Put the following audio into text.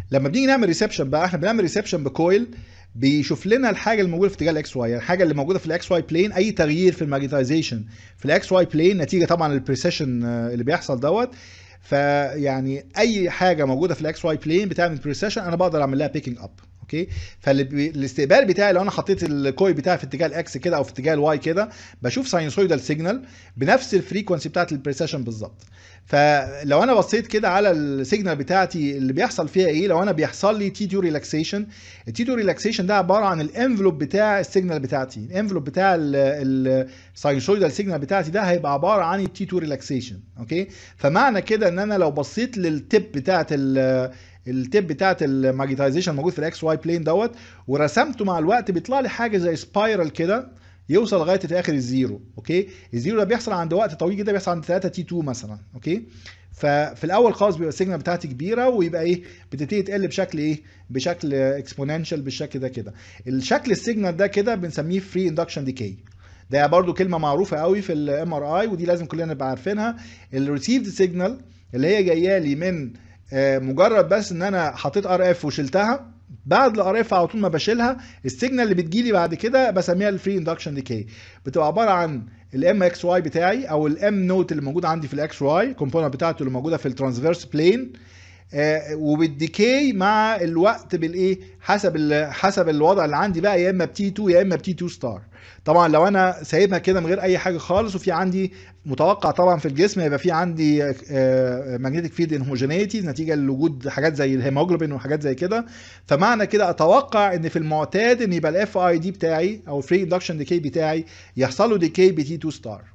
لما بنيجي نعمل ريسبشن بقى احنا بنعمل ريسبشن بكويل بيشوف لنا الحاجه اللي موجوده في اتجاه الاكس واي يعني الحاجه اللي موجوده في الاكس واي بلين اي تغيير في الماجنتايزيشن في الاكس واي بلين نتيجه طبعا البريسيشن اللي بيحصل دوت فيعني اي حاجه موجوده في الاكس واي بلين بتعمل بريسيشن انا بقدر اعمل لها بيكينج اب اوكي فالاستقبال بتاعي لو انا حطيت الكوي بتاعي في اتجاه الاكس كده او في اتجاه الواي كده بشوف ساينسويدال سيجنال بنفس الفريكونسي بتاعت البريسيشن بالظبط فلو انا بصيت كده على السيجنال بتاعتي اللي بيحصل فيها ايه لو انا بيحصل لي تي 2 ريلاكسيشن التي 2 ريلاكسيشن ده عباره عن الانفلوب بتاع السيجنال بتاعتي الانفلوب بتاع الساينسويدال سيجنال بتاعتي ده هيبقى عباره عن التي 2 ريلاكسيشن اوكي فمعنى كده ان انا لو بصيت للتip بتاعت التيب بتاعت الماجنتايزيشن موجود في الاكس واي بلين دوت ورسمته مع الوقت بيطلع لي حاجه زي سبايرال كده يوصل لغايه في اخر الزيرو اوكي الزيرو ده بيحصل عند وقت طويل جدا بيحصل عند 3 تي 2 مثلا اوكي ففي الاول خالص بيبقى السيجنال بتاعتي كبيره ويبقى ايه بتبتدي تقل بشكل ايه بشكل اكسبوننشال بالشكل ده كده الشكل السيجنال ده كده بنسميه فري اندكشن ديكي ده برضو كلمه معروفه قوي في الام ار اي ودي لازم كلنا نبقى عارفينها الريسيفد سيجنال اللي هي جايه لي من مجرد بس ان انا حطيت ار اف وشلتها بعد الار اف على طول ما بشيلها السيجنال اللي بتجيلي بعد كده بسميها الفري اندكشن ديكي بتبقى عباره عن الام اكس واي بتاعي او الام نوت اللي موجود عندي في الاكس واي الكومبوننت بتاعته اللي موجوده في الترانسفيرس بلين آه وبالديكي مع الوقت بالايه حسب حسب الوضع اللي عندي بقى يا اما بتي 2 يا اما بتي 2 ستار طبعا لو انا سايبها كده من غير اي حاجه خالص وفي عندي متوقع طبعا في الجسم يبقى في عندي ماجنتيك فيلد انهوجينيتي نتيجه لوجود حاجات زي الهيموجلوبين وحاجات زي كده فمعنى كده اتوقع ان في المعتاد ان يبقى الاف اي دي بتاعي او الفري اندكشن ديكي بتاعي يحصل له ديكي بتي 2 ستار